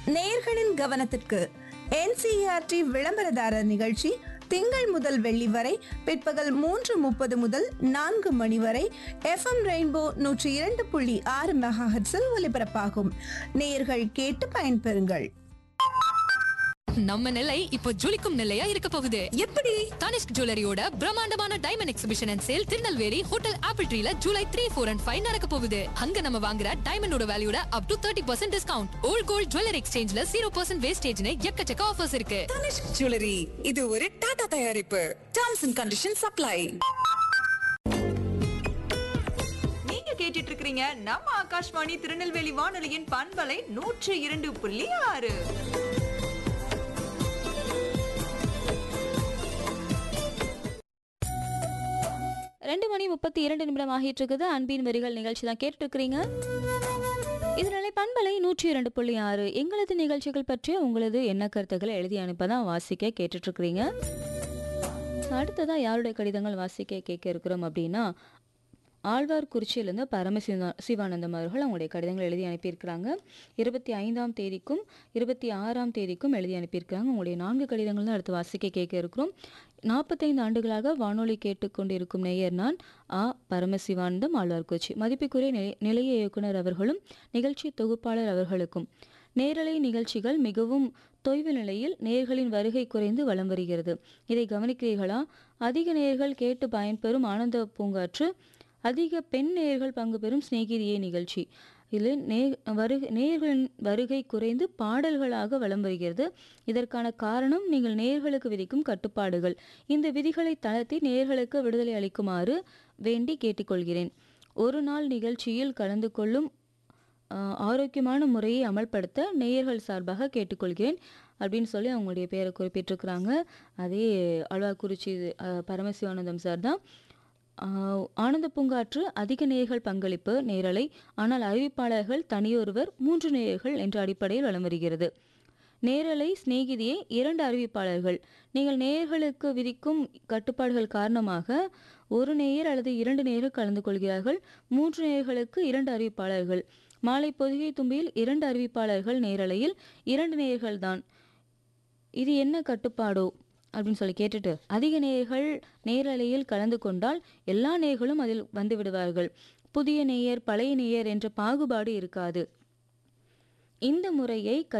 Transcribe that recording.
நேயர்களின் கவனத்திற்கு என்சிஆர்டி விளம்பரதாரர் நிகழ்ச்சி திங்கள் முதல் வெள்ளி வரை பிற்பகல் மூன்று முப்பது முதல் நான்கு மணி வரை எஃப்எம் ரெயின்போ நூற்றி இரண்டு புள்ளி ஆறு மெகாஹெட்ஸில் ஒலிபரப்பாகும் நேயர்கள் கேட்டு பயன்பெறுங்கள் நம்ம நிலை இப்போ ஜொலிக்கும் நிலையா இருக்க போகுது எப்படி தனிஷ்க் ஜுவல்லரியோட பிரம்மாண்டமான diamond exhibition and sale Tirunelveli hotel Apple ட்ரீல July three four and five நடக்க போகுது அங்க நம்ம வாங்குற டைமண்டோட வேல்யூட up to thirty percent discount old gold jewellery எக்ஸ்சேஞ்ச்ல ஜீரோ பர்சன்ட் வேஸ்டேஜ்னு எக்கச்சக்க ஆஃபர்ஸ் இருக்கு தனிஷ்க் ஜுவல்லரி இது ஒரு டாடா தயாரிப்பு டர்ம்ஸ் அண்ட் கண்டிஷன் சப்ளை நீங்க கேட்டுட்டு இருக்கிறீங்க நம்ம ஆகாஷ்வாணி திருநெல்வேலி வானொலியின் பண்பலை நூற்று இரண்டு புள்ளி ஆறு ரெண்டு மணி முப்பத்தி இரண்டு நிமிடம் ஆகிட்டு இருக்குது அன்பின் வரிகள் நிகழ்ச்சி தான் கேட்டுட்டு இருக்கிறீங்க இதனாலே பண்பலை நூற்றி இரண்டு புள்ளி ஆறு எங்களது நிகழ்ச்சிகள் பற்றிய உங்களது என்ன கருத்துக்களை எழுதி அனுப்ப தான் வாசிக்க கேட்டுட்டு இருக்கிறீங்க அடுத்ததாக யாருடைய கடிதங்கள் வாசிக்க கேட்க இருக்கிறோம் அப்படின்னா ஆழ்வார்குறிச்சியிலேருந்து பரமசிவா சிவானந்தம் அவர்கள் அவங்களுடைய கடிதங்கள் எழுதி அனுப்பியிருக்கிறாங்க இருபத்தி ஐந்தாம் தேதிக்கும் இருபத்தி ஆறாம் தேதிக்கும் எழுதி அனுப்பியிருக்கிறாங்க உங்களுடைய நான்கு கடிதங்கள் தான் அடுத்து வாசிக்க கேட்க இருக்கிறோம் நாற்பத்தைந்து ஆண்டுகளாக வானொலி கேட்டுக்கொண்டிருக்கும் நேயர் நான் ஆ பரமசிவானந்தம் ஆழ்வார்குறிச்சி மதிப்புக்குரிய நிலை நிலைய இயக்குனர் அவர்களும் நிகழ்ச்சி தொகுப்பாளர் அவர்களுக்கும் நேரலை நிகழ்ச்சிகள் மிகவும் தொய்வு நிலையில் நேர்களின் வருகை குறைந்து வலம் வருகிறது இதை கவனிக்கிறீர்களா அதிக நேர்கள் கேட்டு பயன்பெறும் ஆனந்த பூங்காற்று அதிக பெண் நேயர்கள் பங்கு பெறும் சிநேகிதியே நிகழ்ச்சி இதில் நே வருகை நேயர்களின் வருகை குறைந்து பாடல்களாக வலம் வருகிறது இதற்கான காரணம் நீங்கள் நேயர்களுக்கு விதிக்கும் கட்டுப்பாடுகள் இந்த விதிகளை தளர்த்தி நேயர்களுக்கு விடுதலை அளிக்குமாறு வேண்டி கேட்டுக்கொள்கிறேன் ஒரு நாள் நிகழ்ச்சியில் கலந்து கொள்ளும் ஆஹ், ஆரோக்கியமான முறையை அமல்படுத்த நேயர்கள் சார்பாக கேட்டுக்கொள்கிறேன் அப்படின்னு சொல்லி அவங்களுடைய பேரை குறிப்பிட்டிருக்கிறாங்க அதே அழ்வார்குறிச்சி ஆஹ், பரமசிவானந்தம் சார் தான் ஆஹ், ஆனந்த பூங்காற்று அதிக நேயர்கள் பங்களிப்பு நேரலை ஆனால் அறிவிப்பாளர்கள் தனியொருவர் மூன்று நேயர்கள் என்ற அடிப்படையில் வலம் வருகிறது நேரலை சிநேகிதியே இரண்டு அறிவிப்பாளர்கள் நீங்கள் நேயர்களுக்கு விதிக்கும் கட்டுப்பாடுகள் காரணமாக ஒரு நேயர் அல்லது இரண்டு நேயர்கள் கலந்து கொள்கிறார்கள் மூன்று நேயர்களுக்கு இரண்டு அறிவிப்பாளர்கள் மாலை பொதிகை தும்பியில் இரண்டு அறிவிப்பாளர்கள் நேரலையில் இரண்டு நேயர்கள் தான் இது என்ன கட்டுப்பாடோ அப்படின்னு சொல்லி கேட்டுட்டு அதிக நேயர்கள் நேரலையில் கலந்து கொண்டால் எல்லா நேயர்களும் அதில் வந்து விடுவார்கள் புதிய நேயர் பழைய நேயர் என்ற பாகுபாடு இருக்காது இந்த முறையை